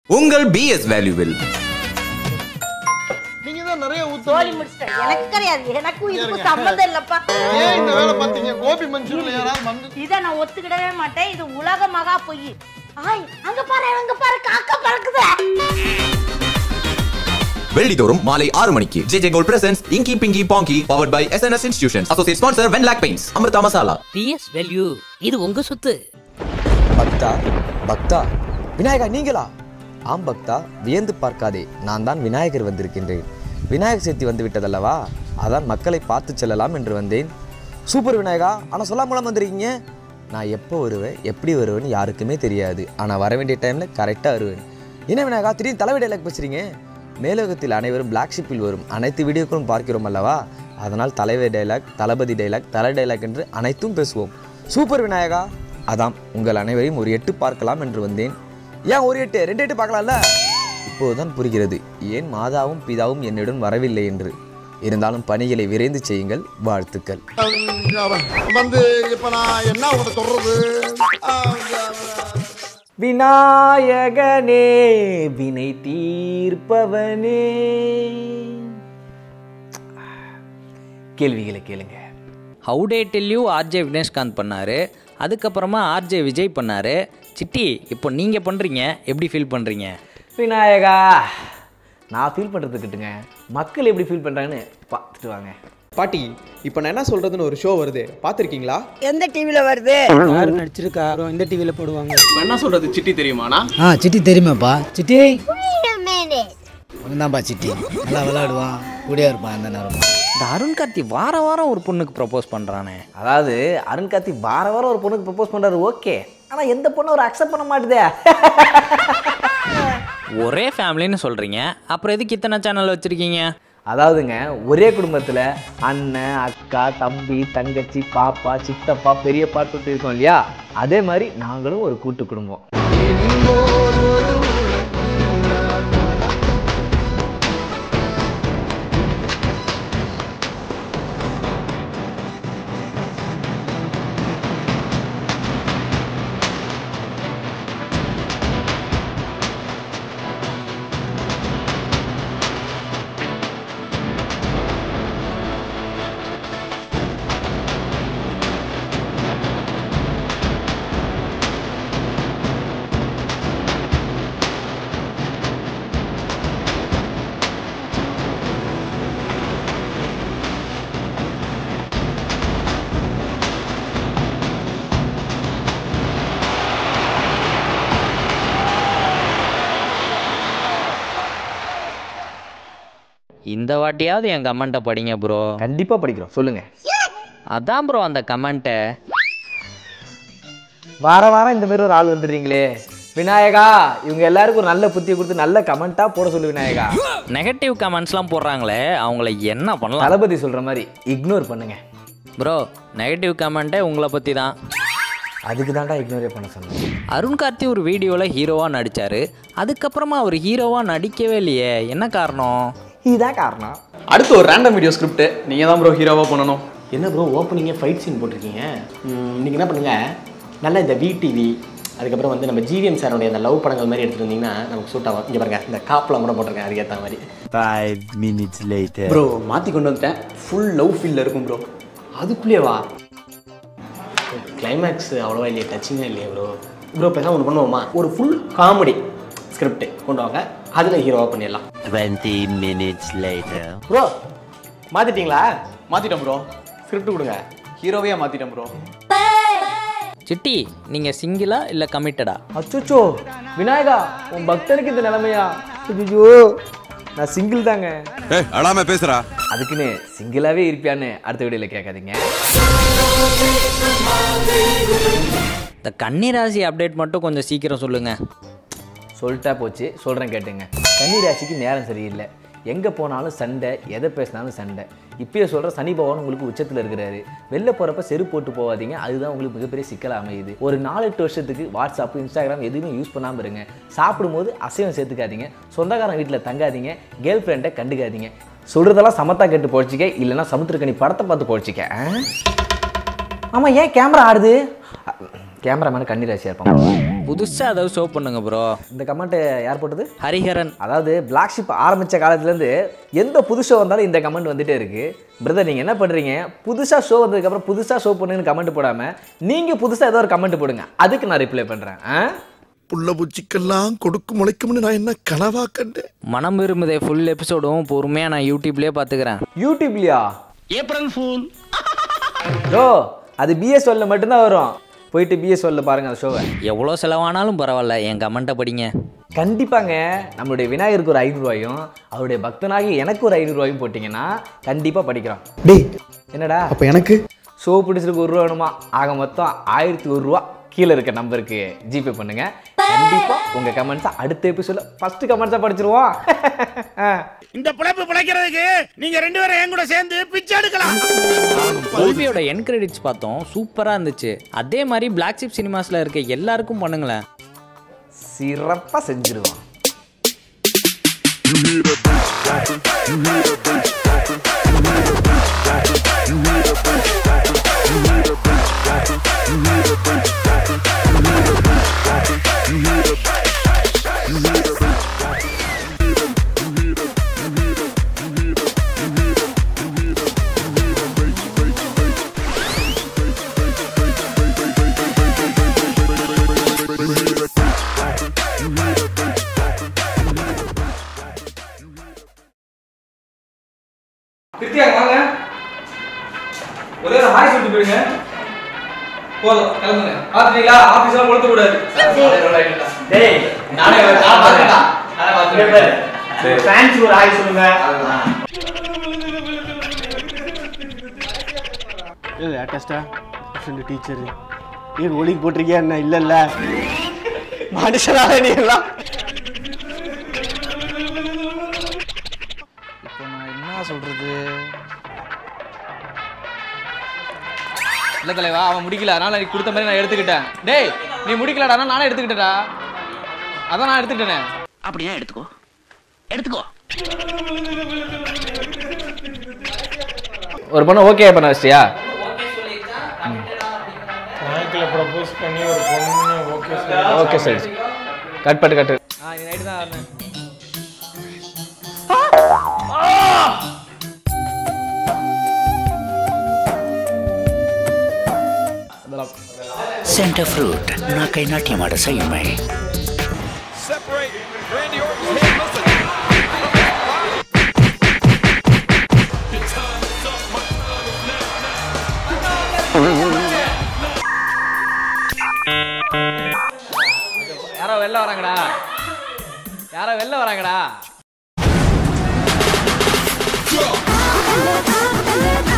உங்கள் பிஎஸ் வேல்யூவில் நீங்க தான் நிறைய தோழி ஊத்துறீங்க முடிச்சிட்டேன் எனக்கு கிடையாது எனக்கும் இதுக்கும் சம்மந்தம் இல்லப்பா ஏன் இந்த வேலை பார்த்தீங்க கோபி மஞ்சூர்ல யாராவது வந்து இதை நான் ஒத்துக்கிடவே மாட்டேன் இது உலக மகா பொய் ஆய் அங்க பாரு அங்க பாரு காக்கா பறக்குது வெள்ளிதோறும் மாலை ஆறு மணிக்கு J J gold presents inky pinky ponky powered by SNS institution associate sponsor வென் லாக் பெயின்ஸ் அமிர்தா மசாலா பிஎஸ் வேல்யூ இது உங்க சொத்து பக்தா பக்தா விநாயகா நீங்களா ஆம் பக்தா வியந்து பார்க்காதே நான் தான் விநாயகர் வந்திருக்கின்றேன் விநாயகர் சதுர்த்தி வந்து விட்டதல்லவா அதான் மக்களை பார்த்து செல்லலாம் என்று வந்தேன் சூப்பர் விநாயகா ஆனால் சொல்லாமலாம் வந்திருக்கீங்க நான் எப்போ வருவேன் எப்படி வருவேன்னு யாருக்குமே தெரியாது ஆனால் வர வேண்டிய டைமில் கரெக்டாக வருவேன் என்ன விநாயகா திடீர்னு தலைவி டைலாக் பேசுகிறீங்க மேலோகத்தில் அனைவரும் பிளாக் ஷிப்பில் வரும் அனைத்து வீடியோக்களும் பார்க்கிறோம் அல்லவா அதனால் Thalaivar dialogue Thalapathy dialogue Thala dialogue என்று அனைத்தும் பேசுவோம் சூப்பர் விநாயகா அதாம் உங்கள் அனைவரையும் ஒரு எட்டு பார்க்கலாம் என்று வந்தேன் ஏன் ஒரு எட்டு ரெண்டு எட்டு பார்க்கலாம்ல இப்போதுதான் புரிகிறது ஏன் மாதாவும் பிதாவும் என்னுடன் வரவில்லை என்று இருந்தாலும் பணிகளை விரைந்து செய்யுங்கள் வாழ்த்துக்கள் வந்து இப்ப நான் என்ன உங்களை சொல்றது விநாயகனே வினை தீர்ப்பவனே கேள்விகளை கேளுங்க how they tell you RJ Vineshkanth பண்ணார் அதுக்கப்புறமா ஆர்ஜே விஜய் பண்ணார் சிட்டி இப்போ நீங்கள் பண்ணுறீங்க எப்படி ஃபீல் பண்ணுறீங்க விநாயகா நான் ஃபீல் பண்ணுறதுக்கிட்டுங்க மக்கள் எப்படி ஃபீல் பண்ணுறாங்கன்னு பார்த்துட்டு வாங்க பாட்டி இப்போ நான் என்ன சொல்றதுன்னு ஒரு ஷோ வருது பார்த்துருக்கீங்களா எந்த டிவில வருது யார் நடிச்சிருக்கா அப்புறம் இந்த டிவியில் போடுவாங்க இப்போ என்ன சொல்றது சிட்டி தெரியுமாண்ணா ஆ சிட்டி தெரியுமாப்பா சிட்டி அவன்தான்ப்பா சிட்டி நல்லா விளையாடுவான் கூடியா இருப்பான் அந்த நேரம் இந்த அருண் கார்த்தி வார வாரம் ஒரு பொண்ணுக்கு ப்ரப்போஸ் பண்ணுறானே அதாவது அருண் கார்த்தி வார வாரம் ஒரு பொண்ணுக்கு ப்ரப்போஸ் பண்ணுறாரு ஓகே ஆனால் எந்த பொண்ணு ஒரு அக்செப்ட் பண்ண மாட்டுதே ஒரே ஃபேமிலின்னு சொல்கிறீங்க அப்புறம் எதுக்கு இத்தனை சேனல் வச்சுருக்கீங்க அதாவதுங்க ஒரே குடும்பத்தில் அண்ணன் அக்கா தம்பி தங்கச்சி பாப்பா சித்தப்பா பெரியப்பா தொட்டு இருக்கோம் இல்லையா அதே மாதிரி நாங்களும் ஒரு கூட்டு குடும்பம் இந்த வாட்டியாவது என் கமெண்ட்டை படிங்க ப்ரோ கண்டிப்பாக படிக்கிறோம் சொல்லுங்கள் அதான் ப்ரோ அந்த கமெண்ட்டை வார வாரம் இந்த மாதிரி ஒரு ஆள் வந்துடுறீங்களே விநாயகா இவங்க எல்லாருக்கும் ஒரு நல்ல புத்தியை கொடுத்து நல்ல கமெண்ட்டாக போட சொல்லு விநாயகா நெகட்டிவ் கமெண்ட்ஸ்லாம் போடுறாங்களே அவங்கள என்ன பண்ணலாம் தளபதி சொல்கிற மாதிரி இக்னோர் பண்ணுங்க ப்ரோ நெகட்டிவ் கமெண்ட்டே உங்களை பற்றி தான் அதுக்கு தான்டா இக்னோரே பண்ண சொன்னேன் அருண் கார்த்தி ஒரு வீடியோவில் ஹீரோவாக நடித்தார் அதுக்கப்புறமா அவர் ஹீரோவாக நடிக்கவே இல்லையே என்ன காரணம் இதுதான் காரணம் அடுத்து ஒரு ரேண்டம் வீடியோ ஸ்கிரிப்ட் நீங்க தான் ப்ரோ ஹீரோவா பண்ணணும் என்ன ப்ரோ ஓப்பனிங்கே ஃபைட் சீன் போட்டிருக்கீங்க நீங்கள் என்ன பண்ணுங்க நல்லா இந்த விடிவி அதுக்கப்புறம் வந்து நம்ம ஜிவிஎம் சாரோடைய அந்த லவ் படங்கள் மாதிரி எடுத்துட்டு வந்தீங்கன்னா நமக்கு சூட் ஆகும் இங்கே பாருங்க இந்த காப்பெலாம் கூட போட்டிருக்கேன் அதுக்கேற்ற மாதிரி ஃபைவ் மினிட்ஸ் லேட்டர் ப்ரோ மாற்றி கொண்டு வந்துட்டேன் ஃபுல் லவ் ஃபீல்டில் இருக்கும் ப்ரோ அதுக்குள்ளேயே வா கிளைமேக்ஸ் அவ்வளோவா இல்லையே டச்சிங்காக இல்லையா ப்ரோ ப்ரோ பேசாம ஒன்று பண்ணுவோமா ஒரு ஃபுல் காமெடி ஸ்கிரிப்ட் கொண்டு வாங்க அதில் ஹீரோவாக பண்ணிடலாம் டுவெண்ட்டி மினிட்ஸ் லேட்டர் ப்ரோ மாற்றிட்டீங்களா மாத்திட்டோம் ப்ரோ ஸ்கிரிப்ட் கொடுங்க ஹீரோவையா மாத்திட்டோம் ப்ரோ சிட்டி நீங்கள் சிங்கிளா இல்லை கமிட்டடா அச்சோச்சோ விநாயகா உன் பக்தனுக்கு இந்த நிலைமையா ஐயோ நான் சிங்கிள் தாங்க அழாம பேசுறா அதுக்குன்னு சிங்கிளாவே இருப்பியான்னு அடுத்த வீடியோல கேட்காதீங்க இந்த கன்னிராசி அப்டேட் மட்டும் கொஞ்சம் சீக்கிரம் சொல்லுங்கள் சொல்லிட்டா போச்சு சொல்கிறேன் கேட்டுங்க கன்னி ராசிக்கு நேரம் சரியில்லை எங்கே போனாலும் சண்டை எதை பேசினாலும் சண்டை இப்பயே சொல்கிற சனி பகவான் உங்களுக்கு உச்சத்தில் இருக்கிறாரு வெளில போகிறப்ப செருப்பு போட்டு போகாதீங்க அதுதான் உங்களுக்கு மிகப்பெரிய சிக்கல் அமையுது ஒரு நாலு எட்டு வருஷத்துக்கு வாட்ஸ்அப் இன்ஸ்டாகிராம் எதுவுமே யூஸ் பண்ணாமல் இருங்க சாப்பிடும்போது அசைவம் சேர்த்துக்காதீங்க சொந்தக்காரன் வீட்டில் தங்காதீங்க கேர்ள் ஃப்ரெண்டை கண்டுக்காதீங்க சொல்கிறதெல்லாம் சமத்தா கேட்டு போச்சுக்க இல்லைன்னா சமுத்திரக்கனி படத்தை பார்த்து போச்சுக்க ஆமாம் ஏன் கேமரா ஆடுது கேமராமேன் கன்னி ராசியாக இருப்பான் புதுசாக ஏதாவது ஷோ பண்ணுங்க ப்ரோ இந்த கமெண்ட்டு யார் போட்டது ஹரிஹரன் அதாவது பிளாக் ஷிப் ஆரம்பித்த காலத்துலேருந்து எந்த புது ஷோ வந்தாலும் இந்த கமெண்ட் வந்துட்டே இருக்கு பிரதர் நீங்கள் என்ன பண்ணுறீங்க புதுசாக ஷோ வந்ததுக்கப்புறம் புதுசாக ஷோ பண்ணுங்கன்னு கமெண்ட் போடாமல் நீங்கள் புதுசாக ஏதோ ஒரு கமெண்ட் போடுங்க அதுக்கு நான் ரிப்ளை பண்ணுறேன் ஆ புள்ள பூச்சிக்கெல்லாம் கொடுக்கு முளைக்கும்னு நான் என்ன கனவா கண்டேன் மனம் விரும்புதே ஃபுல் எபிசோடும் பொறுமையாக நான் யூடியூப்லேயே பார்த்துக்கிறேன் யூடியூப்லையா ஏப்ரல் ஃபூல் ஓ அது பிஎஸ்எல்ல மட்டும்தான் வரும் போயிட்டு பிஎஸ்எல்ல பாருங்க அந்த ஷோவை எவ்வளோ செலவானாலும் பரவாயில்ல என் கமெண்ட்டை படிங்க கண்டிப்பாங்க நம்மளுடைய விநாயகருக்கு ஒரு ஐநூறுரூவாயும் அவருடைய பக்தனாகி எனக்கு ஒரு ஐநூறுரூவாயும் போட்டிங்கன்னா கண்டிப்பாக படிக்கிறோம் டேய் என்னடா அப்போ எனக்கு ஷோ பிடிச்சிருக்கு ஒரு ரூபா வேணுமா ஆக மொத்தம் ஆயிரத்தி ஒரு ரூபா கீழே இருக்க நம்பருக்கு ஜிபே பண்ணுங்க கண்டிப்பா உங்க கமெண்ட்ஸை அடுத்த எபிசோட ஃபர்ஸ்ட் கமெண்ட்ஸா படிச்சிருவோம் இந்த பிழைப்பு பிழைக்கிறதுக்கு நீங்க ரெண்டு பேரும் என் கூட சேர்ந்து பிச்சை எடுக்கலாம் கல்வியோட என் கிரெடிட்ஸ் பார்த்தோம் சூப்பராக இருந்துச்சு அதே மாதிரி பிளாக் ஷிப் சினிமாஸில் இருக்க எல்லாருக்கும் பண்ணுங்களேன் சிறப்பா செஞ்சிருவோம் கிருத்தியா வாங்க ஒரே ஒரு ஹாய் சொல்லிட்டு போயிடுங்க போதும் கிளம்புங்க பாத்துட்டீங்களா ஆபீஸ்லாம் கொடுத்து கூடாது டேய் நானே நான் பார்க்கட்டா ஃபேன்ஸ் ஒரு ஹாய் சொல்லுங்க இல்லை லேட்டஸ்டா ஃப்ரெண்டு டீச்சரு ஏன் ஒளிக்கு போட்டிருக்கியா என்ன இல்லை இல்லை மனுஷனால நீ எல்லாம் இப்போ நான் என்ன சொல்றது இல்ல தலைவா அவன் முடிக்கல அதனால நீ கொடுத்த மாதிரி நான் எடுத்துக்கிட்டேன் டேய் நீ முடிக்கலடா அதனால நானே எடுத்துக்கிட்டேடா அதான் நான் எடுத்துக்கிட்டேனே அப்படியா எடுத்துக்கோ எடுத்துக்கோ ஒரு பொண்ணு ஓகே பண்ண வச்சியா பேங்க்கில் ப்ரப்போஸ் பண்ணி ஒரு பொண்ணு ஓகே ஓகே சரி கட் பண்ணு கட்டு ஆ நீ நைட்டு தான் வரணும் ಸೆಂಟರ್ ಫ್ರೂಟ್ ನಾಲ್ಕೈ ನಾಟ್ಯ ಮಾಡ ಸೈಮೈ யாரோ வெளில வராங்கடா யாரோ வெளில வராங்கடா